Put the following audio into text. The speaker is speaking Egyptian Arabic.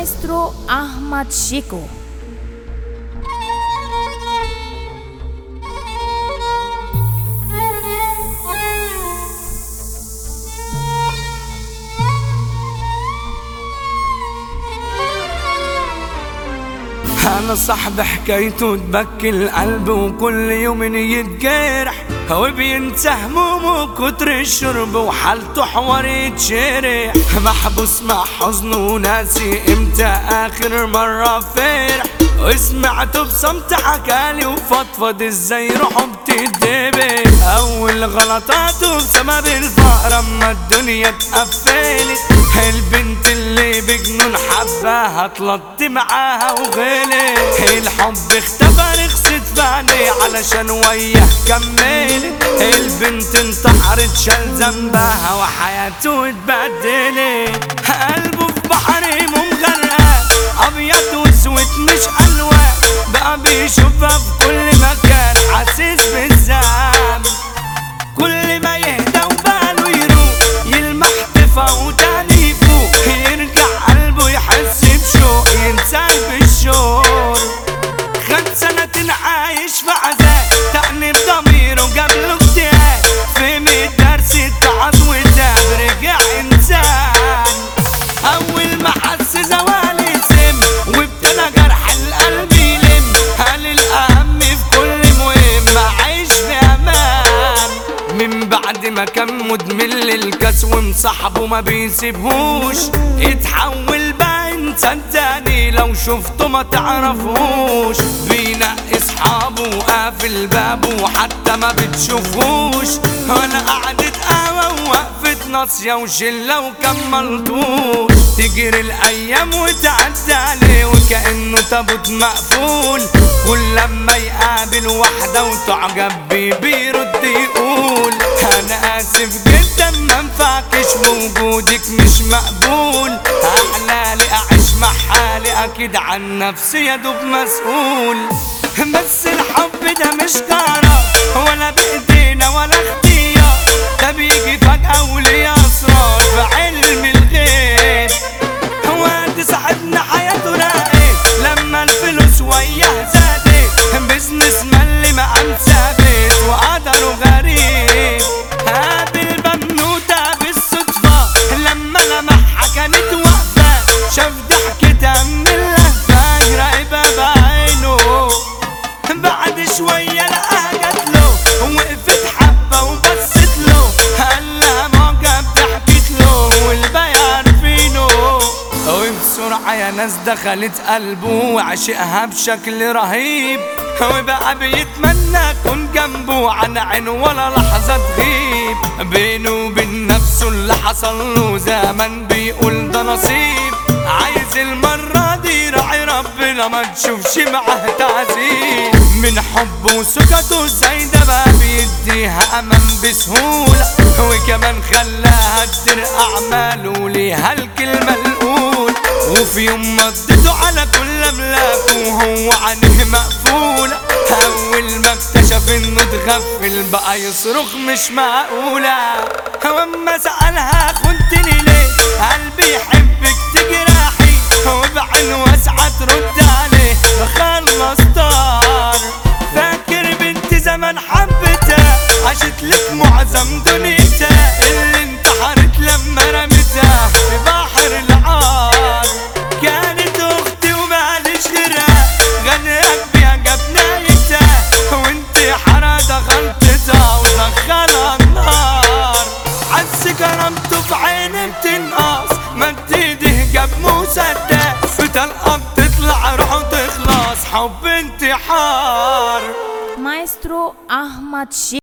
Maestro Ahmad Shiko انا صاحب حكايته تبكي القلب وكل يوم يتجرح هو بينسى همومه كتر الشرب وحالته حوار يتشرح محبوس مع حزنه وناسي امتى اخر مرة فرح وسمعته بصمت حكالي وفضفض ازاي روحه بتدبل اول غلطاته بسبب الفقر اما الدنيا اتقفلت البنت اللي بجنون حباها طلعت معاها وغلت الحب اختفى رخصت في عينيه علشان وياه كملت البنت انتحرت شال ذنبها وحياته اتبدلت قلبه في بحر مغرق ابيض واسود مش الوان بقى بيشوفها في كل مكان حاسس بالذنب كل ما يهدى وباله يروح يلمح تفوتان يفوق يرجع قلبه يحس بشوق ينسى بالشوق خد سنة عايش في عذاب تأنيب ضميره قبله اكتئاب فهم الدرس اتعظ وتاب رجع انسان اول ما حس زوالي سم وابتدى جرح القلب يلم قال الاهم في كل مهم عايش في امان من بعد ما كان مدمن للكاس ومصاحبه ما بيسيبهوش اتحول بقى انسان تاني لو شفته ما تعرفوش بينقي اصحابه وقافل بابه وحتى ما بتشوفوش ولا قعدة قهوة ووقفة ناصية وشلة وكملتوش تجري الايام وتعدي عليه وكأنه تابوت مقفول كل لما يقابل واحدة وتعجب بيه بيرد يقول انا اسف جدا ما انفعكش وجودك مش مقبول احلالي اعيش مع حالي اكيد عن نفسي يا دوب مسؤول بس الحب ده مش قرار ولا بايدينا ولا اختيار ده بيجي فجأة وليه اسرار في علم الغيب هو دي صاحبنا حياته راقت لما الفلوس وياه زادت بزنس ملي مقام ثابت وقدره غريب قابل بنوتة بالصدفة لما لمحها كانت واقفة شاف ضحكتها من اللهفة راقبة بعينه بعد شوية لقاها جاتله وقفت حبة وبصت له قال لها معجب ضحكت له والباقي عارفينه وبسرعة يا ناس دخلت قلبه وعشقها بشكل رهيب وبقى بيتمنى يكون جنبه عن عين ولا لحظة تغيب بينه وبين نفسه اللي حصل له زمان بيقول ده نصيب عايز المرة دي راعي ربنا ما تشوفش معاه تعذيب من حبه وسكته زي ده بقى بيديها امان بسهولة وكمان خلاها تدير اعماله ليها الكلمة الاولى وفي يوم مضيته على كل املاكه وهو عينيه مقفولة اول ما اكتشف انه اتغفل بقى يصرخ مش معقولة واما سألها خنتني ليه قلبي يحبك تجرحي وبعين واسعة ترد عليه بخلص طار فاكر بنت زمان حبتها عاشت لك معظم دنيتها اللي انتحرت لما رمتها في بحر العار كانت اختي وماليش غيرها غنيت بيها جاب نايتها وانت حرادة غلطتها ودخلها النار عز كرامته في عيني بتنقص مد ايده جاب مسدس بتلقى بتطلع روحه تخلص حب انتحار Maestro Ahmad Shiko